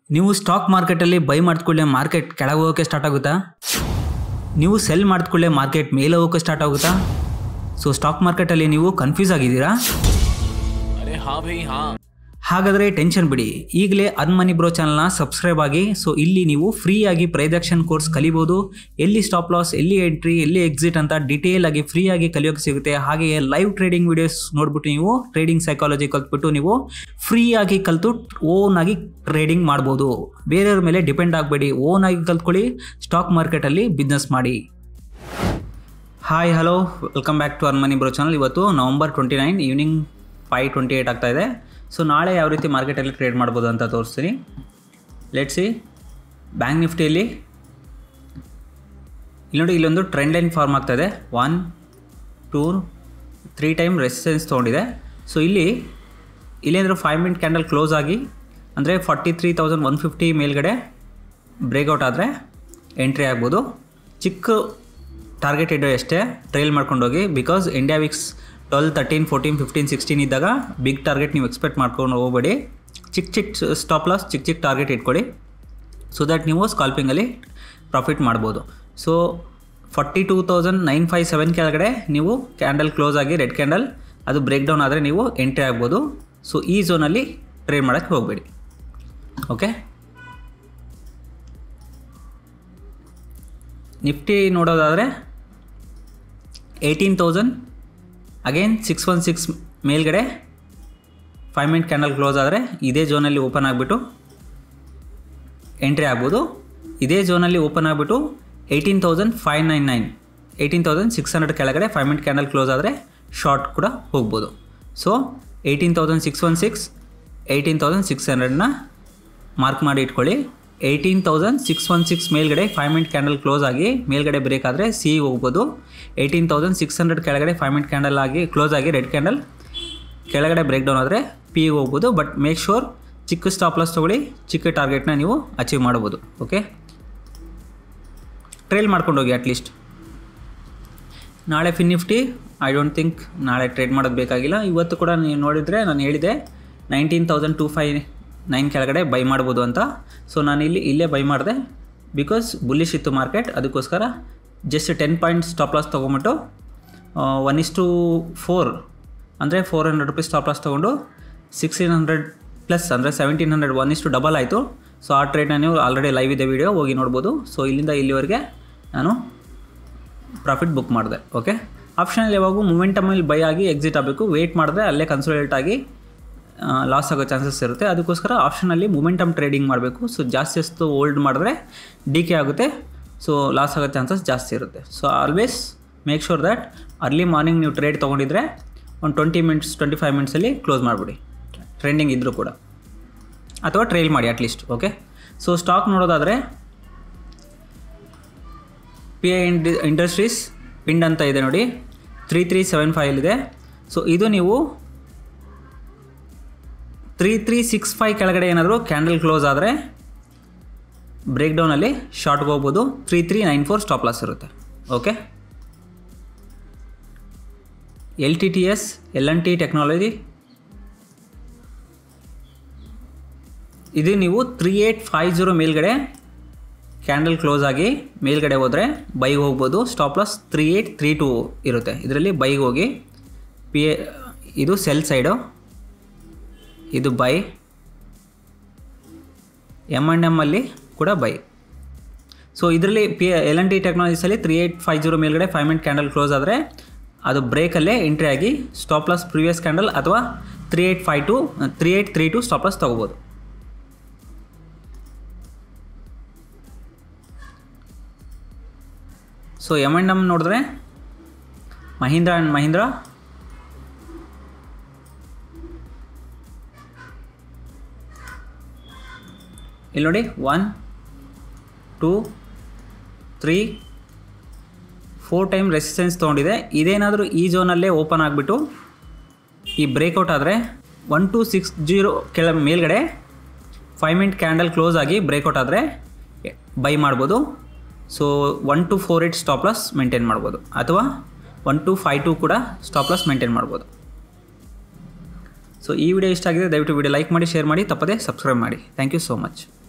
ನೀವು ಸ್ಟಾಕ್ ಮಾರ್ಕೆಟಲ್ಲಿ by ಮಾಡಿದ್ಕೊಳ್ಳೆ market ಕೆಳಗೆ ಹೋಗೋಕ್ಕೆ ಸ್ಟಾರ್ಟ್ ಆಗುತ್ತಾ ನೀವು ಸೆಲ್ ಮಾಡಿದ್ಕೊಳ್ಳೆ ಮಾರ್ಕೆಟ್ ಮೇಲೆ ಹೋಗೋಕ್ಕೆ ಸ್ಟಾರ್ಟ್ ಆಗುತ್ತಾ ಸೊ ಸ್ಟಾಕ್ ಮಾರ್ಕೆಟಲ್ಲಿ ನೀವು ಕನ್ಫ್ಯೂಸ್ ಆಗಿದ್ದೀರಾ अरे हाँ भाई हाँ ಹಾಗಾದರೆ ಟೆನ್ಷನ್ ಬಿಡಿ ಈಗಲೇ ಅನ್ ಮನಿ ಬ್ರೋ ಚಾನಲ್ನ ಸಬ್ಸ್ಕ್ರೈಬ್ ಆಗಿ ಸೊ ಇಲ್ಲಿ ನೀವು ಫ್ರೀಯಾಗಿ ಪ್ರೈದಕ್ಷನ್ ಕೋರ್ಸ್ ಕಲಿಬೋದು ಎಲ್ಲಿ ಸ್ಟಾಪ್ ಲಾಸ್ ಎಲ್ಲಿ ಎಂಟ್ರಿ ಎಲ್ಲಿ ಎಕ್ಸಿಟ್ ಅಂತ ಡಿಟೇಲ್ ಆಗಿ ಫ್ರೀಯಾಗಿ ಕಲಿಯೋಕೆ ಸಿಗುತ್ತೆ ಹಾಗೆಯೇ ಲೈವ್ ಟ್ರೇಡಿಂಗ್ ವಿಡಿಯೋಸ್ ನೋಡ್ಬಿಟ್ಟು ನೀವು ಟ್ರೇಡಿಂಗ್ ಸೈಕಾಲಜಿ ಕಲ್ತ್ಬಿಟ್ಟು ನೀವು ಫ್ರೀಯಾಗಿ ಕಲಿತು ಓನ್ ಆಗಿ ಟ್ರೇಡಿಂಗ್ ಮಾಡ್ಬೋದು ಬೇರೆಯವ್ರ ಮೇಲೆ ಡಿಪೆಂಡ್ ಆಗಬೇಡಿ ಓನ್ ಆಗಿ ಕಲ್ತ್ಕೊಳ್ಳಿ ಸ್ಟಾಕ್ ಮಾರ್ಕೆಟಲ್ಲಿ ಬಿಸ್ನೆಸ್ ಮಾಡಿ hi hello welcome back to ಅನ್ ಮನಿ ಬ್ರೋ ಚಾನಲ್ ಇವತ್ತು November twenty nine evening five twenty eight ಆಗ್ತಾ ಇದೆ ಸೊ ನಾಳೆ ಯಾವ ರೀತಿ ಮಾರ್ಕೆಟಲ್ಲಿ ಟ್ರೇಡ್ ಮಾಡ್ಬೋದು ಅಂತ ತೋರಿಸ್ತೀನಿ ಲೆಟ್ಸಿ ಬ್ಯಾಂಕ್ ನಿಫ್ಟಿಯಲ್ಲಿ ಇಲ್ಲಿ ನೋಡಿ ಇಲ್ಲೊಂದು ಟ್ರೆಂಡ್ ಲೈನ್ ಫಾರ್ಮ್ ಆಗ್ತಾ ಇದೆ one two three time resistance ತೊಗೊಂಡಿದೆ ಸೊ ಇಲ್ಲಿ ಇಲ್ಲೇಂದ್ರೆ ಫೈವ್ ಮಿನಿಟ್ ಕ್ಯಾಂಡಲ್ ಕ್ಲೋಸ್ ಆಗಿ ಅಂದರೆ forty three thousand one fifty ಮೇಲ್ಗಡೆ ಬ್ರೇಕ್ಔಟ್ ಆದರೆ ಎಂಟ್ರಿ ಆಗ್ಬೋದು ಚಿಕ್ಕ ಟಾರ್ಗೆಟ್ ಇಡೋ ಅಷ್ಟೇ ಟ್ರೈಲ್ ಮಾಡ್ಕೊಂಡು ಹೋಗಿ because India VIX twelve thirteen fourteen fifteen sixteen ಇದ್ದಾಗ ಬಿಗ್ ಟಾರ್ಗೆಟ್ ನೀವು ಎಕ್ಸ್ಪೆಕ್ಟ್ ಮಾಡ್ಕೊಂಡು ಹೋಗಬೇಡಿ ಚಿಕ್ಕ ಚಿಕ್ಕ ಸ್ಟಾಪ್ ಲಾಸ್ ಚಿಕ್ಕ ಚಿಕ್ಕ ಟಾರ್ಗೆಟ್ ಇಟ್ಕೊಳ್ಳಿ ಸೊ ದ್ಯಾಟ್ ನೀವು ಸ್ಕಾಲ್ಪಿಂಗಲ್ಲಿ ಪ್ರಾಫಿಟ್ ಮಾಡ್ಬೋದು so forty two thousand nine five seven ಕೆಳಗಡೆ ನೀವು ಕ್ಯಾಂಡಲ್ ಕ್ಲೋಸ್ ಆಗಿ ರೆಡ್ ಕ್ಯಾಂಡಲ್ ಅದು ಬ್ರೇಕ್ ಡೌನ್ ಆದರೆ ನೀವು ಎಂಟ್ರಿ ಆಗ್ಬೋದು ಸೊ ಈ ಝೋನಲ್ಲಿ ಟ್ರೇಡ್ ಮಾಡೋಕ್ಕೆ ಹೋಗಬೇಡಿ ಓಕೆ ನಿಫ್ಟಿ ನೋಡೋದಾದರೆ eighteen thousand again six one six ಮೇಲ್ಗಡೆ ಫೈವ್ ಮಿನಿಟ್ ಕ್ಯಾಂಡಲ್ ಕ್ಲೋಸ್ ಆದರೆ ಇದೇ ಝೋನಲ್ಲಿ ಓಪನ್ ಆಗಿಬಿಟ್ಟು ಎಂಟ್ರಿ ಆಗ್ಬೋದು ಇದೇ ಝೋನಲ್ಲಿ ಓಪನ್ ಆಗಿಬಿಟ್ಟು eighteen thousand five nine nine eighteen thousand six hundred ಕೆಳಗಡೆ ಫೈವ್ ಮಿನಿಟ್ ಕ್ಯಾಂಡಲ್ ಕ್ಲೋಸ್ ಆದರೆ ಶಾರ್ಟ್ ಕೂಡ ಹೋಗ್ಬೋದು so eighteen thousand six one six eighteen thousand six ಹಂಡ್ರೆಡ್ನ ಮಾರ್ಕ್ ಮಾಡಿ ಇಟ್ಕೊಳ್ಳಿ eighteen thousand six one six ಮೇಲ್ಗಡೆ ಫೈವ್ ಮಿನಿಟ್ ಕ್ಯಾಂಡಲ್ ಕ್ಲೋಸ್ ಆಗಿ ಮೇಲ್ಗಡೆ ಬ್ರೇಕ್ ಆದರೆ ಸಿ ಹೋಗ್ಬೋದು ಏಯ್ಟೀನ್ ತೌಸಂಡ್ ಸಿಕ್ಸ್ ಹಂಡ್ರೆಡ್ ಕೆಳಗಡೆ ಫೈವ್ ಮಿನಿಟ್ ಕ್ಯಾಂಡಲ್ ಆಗಿ ಕ್ಲೋಸ್ ಆಗಿ ರೆಡ್ ಕ್ಯಾಂಡಲ್ ಕೆಳಗಡೆ ಬ್ರೇಕ್ ಡೌನ್ ಆದರೆ ಪಿ ಹೋಗ್ಬೋದು ಬಟ್ ಮೇಕ್ ಶೋರ್ ಚಿಕ್ಕ ಸ್ಟಾಪ್ ಲಾಸ್ ತೊಗೊಳ್ಳಿ ಚಿಕ್ಕ ಟಾರ್ಗೆಟ್ನ ನೀವು ಅಚೀವ್ ಮಾಡ್ಬೋದು ಓಕೆ ಟ್ರೇಲ್ ಮಾಡ್ಕೊಂಡು ಹೋಗಿ ಅಟ್ಲೀಸ್ಟ್ ನಾಳೆ Fin Nifty I don't think ನಾಳೆ ಟ್ರೇಡ್ ಮಾಡೋದು ಬೇಕಾಗಿಲ್ಲ ಇವತ್ತು ಕೂಡ ನೀವು ನೋಡಿದರೆ ನಾನು ಹೇಳಿದೆ nineteen thousand two five nine ಕೆಳಗಡೆ ಬೈ ಮಾಡ್ಬೋದು ಅಂತ ಸೊ ನಾನು ಇಲ್ಲಿ ಇಲ್ಲೇ ಬೈ ಮಾಡಿದೆ ಬಿಕಾಸ್ ಬುಲ್ಲಿಶ್ ಇತ್ತು ಮಾರ್ಕೆಟ್ ಅದಕ್ಕೋಸ್ಕರ just ten point stop loss ತೊಗೊಂಬಿಟ್ಟು ಒನ್ ಇಸ್ ಟು ಫೋರ್ ಅಂದರೆ four hundred rupees stop loss ತೊಗೊಂಡು ಸಿಕ್ಸ್ಟೀನ್ ಹಂಡ್ರೆಡ್ ಪ್ಲಸ್ ಅಂದರೆ ಸೆವೆಂಟೀನ್ ಹಂಡ್ರೆಡ್ ಒನ್ ಇಷ್ಟು ಡಬಲ್ ಆಯಿತು ಸೊ ಆ ಟ್ರೇಡ್ನ ನೀವು ಆಲ್ರೆಡಿ ಲೈವ್ ಇದೆ ವೀಡಿಯೋ ಹೋಗಿ ನೋಡ್ಬೋದು ಸೊ ಇಲ್ಲಿಂದ ಇಲ್ಲಿವರೆಗೆ ನಾನು ಪ್ರಾಫಿಟ್ ಬುಕ್ ಮಾಡಿದೆ ಓಕೆ ಆಪ್ಷನಲ್ಲಿ ಯಾವಾಗೂ ಮೂಮೆಂಟಮಲ್ಲಿ ಬೈ ಆಗಿ ಎಕ್ಸಿಟ್ ಆಗಬೇಕು ವೆಯ್ಟ್ ಮಾಡಿದ್ರೆ ಅಲ್ಲೇ ಕನ್ಸಲ್ಟೇಟ್ ಆಗಿ ಲಾಸ್ ಆಗೋ ಚಾನ್ಸಸ್ ಇರುತ್ತೆ ಅದಕ್ಕೋಸ್ಕರ ಆಪ್ಷನಲ್ಲಿ ಮೂಮೆಂಟಮ್ ಟ್ರೇಡಿಂಗ್ ಮಾಡಬೇಕು ಸೊ ಜಾಸ್ತಿ ಅಷ್ಟು ಓಲ್ಡ್ ಮಾಡಿದ್ರೆ ಡಿ ಕೆ ಆಗುತ್ತೆ ಸೊ ಲಾಸ್ ಆಗೋ ಚಾನ್ಸಸ್ ಜಾಸ್ತಿ ಇರುತ್ತೆ so always make sure that early morning ನೀವು ಟ್ರೇಡ್ ತೊಗೊಂಡಿದ್ರೆ ಒಂದು ಟ್ವೆಂಟಿ ಮಿನಿಟ್ಸ್ ಟ್ವೆಂಟಿ ಫೈವ್ ಮಿನಿಟ್ಸಲ್ಲಿ ಕ್ಲೋಸ್ ಮಾಡಿಬಿಡಿ ಟ್ರೆಂಡಿಂಗ್ ಇದ್ದರೂ ಕೂಡ ಅಥವಾ ಟ್ರೇಲ್ ಮಾಡಿ ಅಟ್ಲೀಸ್ಟ್ ಓಕೆ ಸೊ ಸ್ಟಾಕ್ ನೋಡೋದಾದರೆ ಪಿ ಐ ಇಂಡಿ ಇಂಡಸ್ಟ್ರೀಸ್ ಪಿಂಡ್ ಅಂತ ಇದೆ ನೋಡಿ three three seven five so ಇದು ನೀವು ತ್ರೀ ತ್ರೀ ಸಿಕ್ಸ್ ಫೈವ್ ಕೆಳಗಡೆ ಏನಾದರೂ ಕ್ಯಾಂಡಲ್ ಕ್ಲೋಸ್ ಆದರೆ ಬ್ರೇಕ್ ಡೌನಲ್ಲಿ ಶಾರ್ಟ್ಗೆ ಹೋಗ್ಬೋದು three three nine four stop loss ಇರುತ್ತೆ okay L T T S L N T technology ಇದು ನೀವು ತ್ರೀ ಏಯ್ಟ್ ಫೈವ್ ಜೀರೋ ಮೇಲ್ಗಡೆ ಕ್ಯಾಂಡಲ್ ಕ್ಲೋಸ್ ಆಗಿ ಮೇಲ್ಗಡೆ ಹೋದರೆ ಬೈಗೆ ಹೋಗ್ಬೋದು stop loss three eight three two ಇರುತ್ತೆ ಇದರಲ್ಲಿ ಬೈಗೆ ಹೋಗಿ ಪಿ ಎ ಇದು ಸೆಲ್ ಸೈಡು ಇದು ಬೈ ಎಮ್ ಆ್ಯಂಡ್ ಎಮ್ಮಲ್ಲಿ ಕೂಡ ಬೈ ಸೊ ಇದರಲ್ಲಿ ಪಿ ಎಲ್ ಎನ್ ಟಿ ಟೆಕ್ನಾಲಜೀಸಲ್ಲಿ ತ್ರೀ ಏಯ್ಟ್ ಫೈವ್ ಜೀರೋ ಮೇಲ್ಗಡೆ ಫೈವ್ ಮಿನಿಟ್ ಕ್ಯಾಂಡಲ್ ಕ್ಲೋಸ್ ಆದರೆ ಅದು ಬ್ರೇಕಲ್ಲೇ ಎಂಟ್ರಿ ಆಗಿ ಸ್ಟಾಪ್ ಲಾಸ್ ಪ್ರಿವಿಯಸ್ ಕ್ಯಾಂಡಲ್ ಅಥವಾ three eight five two three eight three two stop loss ತೊಗೋಬೋದು ಸೊ ಎಮ್ ಆ್ಯಂಡ್ ಎಮ್ ನೋಡಿದ್ರೆ Mahindra and Mahindra ಇಲ್ಲಿ ನೋಡಿ one two three four time resistance ತೊಗೊಂಡಿದೆ ಇದೇನಾದರೂ ಈ ಝೋನಲ್ಲೇ ಓಪನ್ ಆಗಿಬಿಟ್ಟು ಈ ಬ್ರೇಕ್ಔಟ್ ಆದರೆ ಒನ್ ಟು ಸಿಕ್ಸ್ ಜೀರೋ ಕೆಳ ಮೇಲ್ಗಡೆ ಫೈವ್ ಮಿನಿಟ್ ಕ್ಯಾಂಡಲ್ ಕ್ಲೋಸ್ ಆಗಿ ಬ್ರೇಕ್ಔಟ್ ಆದರೆ ಬೈ ಮಾಡ್ಬೋದು so one two four eight stop loss maintain ಮಾಡ್ಬೋದು ಅಥವಾ ಒನ್ ಟು ಫೈವ್ ಟು ಕೂಡ ಸ್ಟಾಪ್ ಲಾಸ್ ಮೇಂಟೈನ್ ಮಾಡ್ಬೋದು ಸೊ ಈ ವಿಡಿಯೋ ಇಷ್ಟ ಆಗಿದೆ ದಯವಿಟ್ಟು ವಿಡಿಯೋ ಲೈಕ್ ಮಾಡಿ ಶೇರ್ ಮಾಡಿ ತಪ್ಪದೆ ಸಬ್ಸ್ಕ್ರೈಬ್ ಮಾಡಿ ಥ್ಯಾಂಕ್ ಯು ಸೋ ಮಚ್